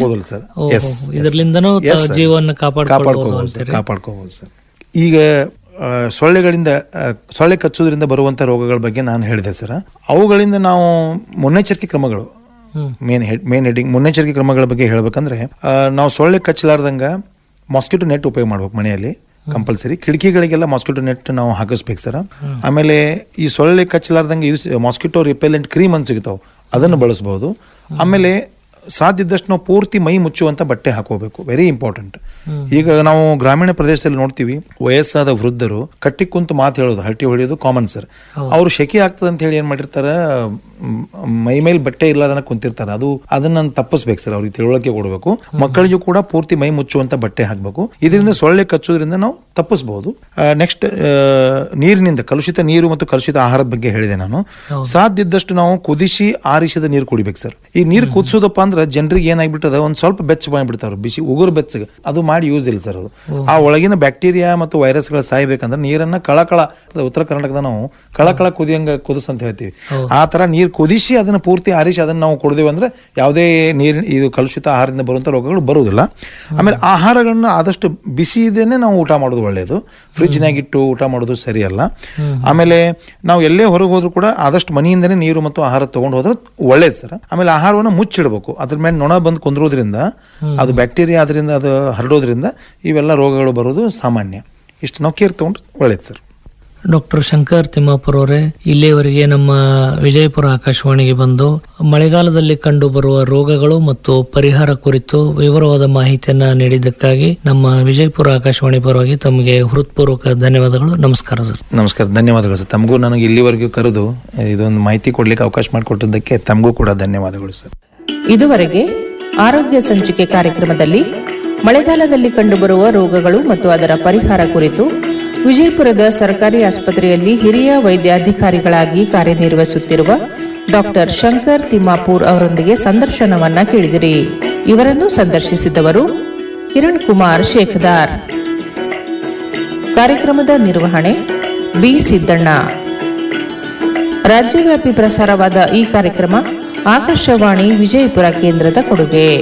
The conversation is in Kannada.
ಹಾಕೋದಿಲ್ಲ ಸರ್ ಓಹೋ, ಎಸ್ ಇದರ್ಲಿಂದನೂ ತ- ಜೀವನ ಕಾಪಾಡ್ಕೊಳ್ಬೋದು ಕಾಪಾಡ್ಕೋಬಹುದು ಸರ್ ಕಾಪಾಡ್ಕೋಬಹುದು ಸರ್ ಈಗ ಆ, ಸೊಳ್ಳೆಗಳಿಂದ ಆ, ಸೊಳ್ಳೆ ಕಚ್ಚೋದ್ರಿಂದ ಬರುವಂತ ರೋಗಗಳ ಬಗ್ಗೆ ನಾನು ಹೇಳಿದೆ ಸರ್ ಅವುಗಳಿಂದ ನಾವು ಮುನ್ನೆಚ್ಚರಿಕೆ ಕ್ರಮಗಳು ಮೇನ್ ಹೆಡ್ ಮೇನ್ ಹೆಡಿಂಗ್ ಮುನ್ನೆಚ್ಚರಿಕೆ ಕ್ರಮಗಳ ಬಗ್ಗೆ ಹೇಳ್ಬೇಕಂದ್ರೆ ಆ, ನಾವು ಸೊಳ್ಳೆ ಕಚ್ಚಲಾರ್ದಂಗ ಮಾಸ್ಕಿಟೋ ನೆಟ್ ಉಪಯೋಗ ಮಾಡ್ಬೇಕು ಮನೆಯಲ್ಲಿ ಕಂಪಲ್ಸರಿ ಕಿಟಕಿಗಳಿಗೆಲ್ಲ ಮಾಸ್ಕಿಟೋ ನೆಟ್ ನಾವು ಹಾಕಿಸ್ಬೇಕು ಸರ್ ಆಮೇಲೆ ಈ ಸೊಳ್ಳೆ ಕಚ್ಚಲಾರ್ದಂಗೆ ಇದು ಮಾಸ್ಕಿಟೋ ರಿಪೆಲೆಂಟ್ ಕ್ರೀಮ್ ಅಂತ ಸಿಗ್ತಾವೆ ಅದನ್ನು ಬಳಸಬಹುದು ಆಮೇಲೆ ಸಾಧ್ಯ ಇದ್ದಷ್ಟು ನಾವು ಪೂರ್ತಿ ಮೈ ಮುಚ್ಚುವಂತ ಬಟ್ಟೆ ಹಾಕೋಬೇಕು ವೆರಿ ಇಂಪಾರ್ಟೆಂಟ್ ಈಗ ನಾವು ಗ್ರಾಮೀಣ ಪ್ರದೇಶದಲ್ಲಿ ನೋಡ್ತೀವಿ ವಯಸ್ಸಾದ ವೃದ್ಧರು ಕಟ್ಟಿ ಕುಂತು ಮಾತು ಹೇಳೋದು ಹಟ್ಟಿ ಹೊಡೆಯೋದು ಕಾಮನ್ ಸರ್ ಅವ್ರು ಶೆಕೆ ಆಗ್ತದೆ ಅಂತ ಹೇಳಿ ಏನ್ ಮಾಡಿರ್ತಾರ ಮ್, ಮೈ ಮೇಲೆ ಬಟ್ಟೆ ಇಲ್ಲದನ್ನ ಕುಂತಿರ್ತಾರ ಅದು ಅದನ್ನ ತಪ್ಪಿಸ್ಬೇಕು ಸರ್ ಅವ್ರಿಗೆ ತಿಳುವಳಿಕೆ ಕೊಡಬೇಕು ಮಕ್ಕಳಿಗೂ ಕೂಡ ಪೂರ್ತಿ ಮೈ ಮುಚ್ಚುವಂತ ಬಟ್ಟೆ ಹಾಕಬೇಕು ಇದರಿಂದ ಸೊಳ್ಳೆ ಕಚ್ಚೋದ್ರಿಂದ ನಾವು ತಪ್ಪಿಸಬಹುದು ನೆಕ್ಸ್ಟ್ ನೀರಿನಿಂದ ಕಲುಷಿತ ನೀರು ಮತ್ತು ಕಲುಷಿತ ಆಹಾರದ ಬಗ್ಗೆ ಹೇಳಿದೆ ನಾನು ಸಾಧ್ಯ ಇದ್ದಷ್ಟು ನಾವು ಕುದಿಸಿ ಆರಿಸಿದ ನೀರು ಕುಡಿಬೇಕು ಸರ್ ಈ ನೀರು ಕುದಿಸೋದಪ್ಪ ಅಂದ್ರೆ ಜನರಿಗೆ ಏನಾಗ್ಬಿಟ್ಟದ ಒಂದ್ ಸ್ವಲ್ಪ ಬೆಚ್ಚ ಮಾಡಿಬಿಡ್ತಾರ ಬಿಸಿ ಉಗುರು ಬೆಚ್ಚಗೆ ಅದು ಮಾಡಿ ಯೂಸ್ ಇಲ್ಲ ಸರ್ ಅದು ಆ ಒಳಗಿನ ಬ್ಯಾಕ್ಟೀರಿಯಾ ಮತ್ತು ವೈರಸ್ಗಳ ಸಾಯ್ಬೇಕಂದ್ರೆ ನೀರನ್ನ ಕಳಕಳ ಉತ್ತರ ಕರ್ನಾಟಕದ ನಾವು ಕಳಕಳ ಕುದಿಯಂಗ ಕುದಿಸ್ ಅಂತ ಹೇಳ್ತೀವಿ ಆ ತರ ನೀರು ಕುದಿಸಿ ಅದನ್ನ ಪೂರ್ತಿ ಆರಿಸಿ ಅದನ್ನ ನಾವು ಕುಡಿದೇವೆ ಅಂದ್ರೆ ಯಾವುದೇ ನೀರಿನ ಇದು ಕಲುಷಿತ ಆಹಾರದಿಂದ ಬರುವಂತ ರೋಗಗಳು ಬರುವುದಿಲ್ಲ ಆಮೇಲೆ ಆಹಾರಗಳನ್ನ ಆದಷ್ಟು ಬಿಸಿ ಇದೇನೆ ನಾವು ಊಟ ಮಾಡೋದು ಒಳ್ಳೆಯದು ಫ್ರಿಜ್ನಾಗ ಇಟ್ಟು ಊಟ ಮಾಡೋದು ಸರಿಯಲ್ಲ ಆಮೇಲೆ ನಾವು ಎಲ್ಲೇ ಹೊರಗೆ ಹೋದ್ರು ಕೂಡ ಆದಷ್ಟು ಮನೆಯಿಂದನೇ ನೀರು ಮತ್ತು ಆಹಾರ ತಗೊಂಡು ಹೋದ್ರೆ ಒಳ್ಳೇದು ಸರ್ ಆಮೇಲೆ ಆಹಾರವನ್ನು ಮುಚ್ಚಿಡಬೇಕು ಅದ್ರ ಮೇಲೆ ನೊಣ ಬಂದು ಕುಂದ್ರೋದ್ರಿಂದ ಅದು ಬ್ಯಾಕ್ಟೀರಿಯಾ ಅದರಿಂದ ಅದು ಹರಡೋದ್ರಿಂದ ಇವೆಲ್ಲ ರೋಗಗಳು ಬರೋದು ಸಾಮಾನ್ಯ ಇಷ್ಟು ನಾವು ಕೇರ್ ತಗೊಂಡ್ರೆ ಒಳ್ಳೇದು ಸರ್ ಡಾಕ್ಟರ್ ಶಂಕರ್ ತಿಮ್ಮಾಪುರ ಅವರೇ ಇಲ್ಲಿಯವರೆಗೆ ನಮ್ಮ ವಿಜಯಪುರ ಆಕಾಶವಾಣಿಗೆ ಬಂದು ಮಳೆಗಾಲದಲ್ಲಿ ಕಂಡು ಬರುವ ರೋಗಗಳು ಮತ್ತು ಪರಿಹಾರ ಕುರಿತು ವಿವರವಾದ ಮಾಹಿತಿಯನ್ನ ನೀಡಿದ್ದಕ್ಕಾಗಿ ನಮ್ಮ ವಿಜಯಪುರ ಆಕಾಶವಾಣಿ ಪರವಾಗಿ ತಮಗೆ ಹೃತ್ಪೂರ್ವಕ ಧನ್ಯವಾದಗಳು ನಮಸ್ಕಾರ ಸರ್ ನಮಸ್ಕಾರ ಧನ್ಯವಾದಗಳು ಸರ್ ತಮಗೂ ನನಗೆ ಇಲ್ಲಿವರೆಗೂ ಕರೆದು ಇದೊಂದು ಮಾಹಿತಿ ಕೊಡ್ಲಿಕ್ಕೆ ಅವಕಾಶ ಮಾಡಿಕೊಟ್ಟಿದ್ದಕ್ಕೆ ತಮಗೂ ಕೂಡ ಧನ್ಯವಾದಗಳು ಸರ್ ಇದುವರೆಗೆ ಆರೋಗ್ಯ ಸಂಚಿಕೆ ಕಾರ್ಯಕ್ರಮದಲ್ಲಿ ಮಳೆಗಾಲದಲ್ಲಿ ಕಂಡುಬರುವ ರೋಗಗಳು ಮತ್ತು ಅದರ ಪರಿಹಾರ ಕುರಿತು ವಿಜಯಪುರದ ಸರ್ಕಾರಿ ಆಸ್ಪತ್ರೆಯಲ್ಲಿ ಹಿರಿಯ ವೈದ್ಯಾಧಿಕಾರಿಗಳಾಗಿ ಕಾರ್ಯನಿರ್ವಹಿಸುತ್ತಿರುವ ಡಾಕ್ಟರ್ ಶಂಕರ್ ತಿಮ್ಮಾಪೂರ್ ಅವರೊಂದಿಗೆ ಸಂದರ್ಶನವನ್ನ ಕೇಳಿದಿರಿ ಇವರನ್ನು ಸಂದರ್ಶಿಸಿದವರು ಕಿರಣ್ ಕುಮಾರ್ ಶೇಖದಾರ್ ಕಾರ್ಯಕ್ರಮದ ನಿರ್ವಹಣೆ ಬಿ ಸಿದ್ದಣ್ಣ ರಾಜ್ಯವ್ಯಾಪಿ ಪ್ರಸಾರವಾದ ಈ ಕಾರ್ಯಕ್ರಮ ಆಕಾಶವಾಣಿ ವಿಜಯಪುರ ಕೇಂದ್ರದ ಕೊಡುಗೆ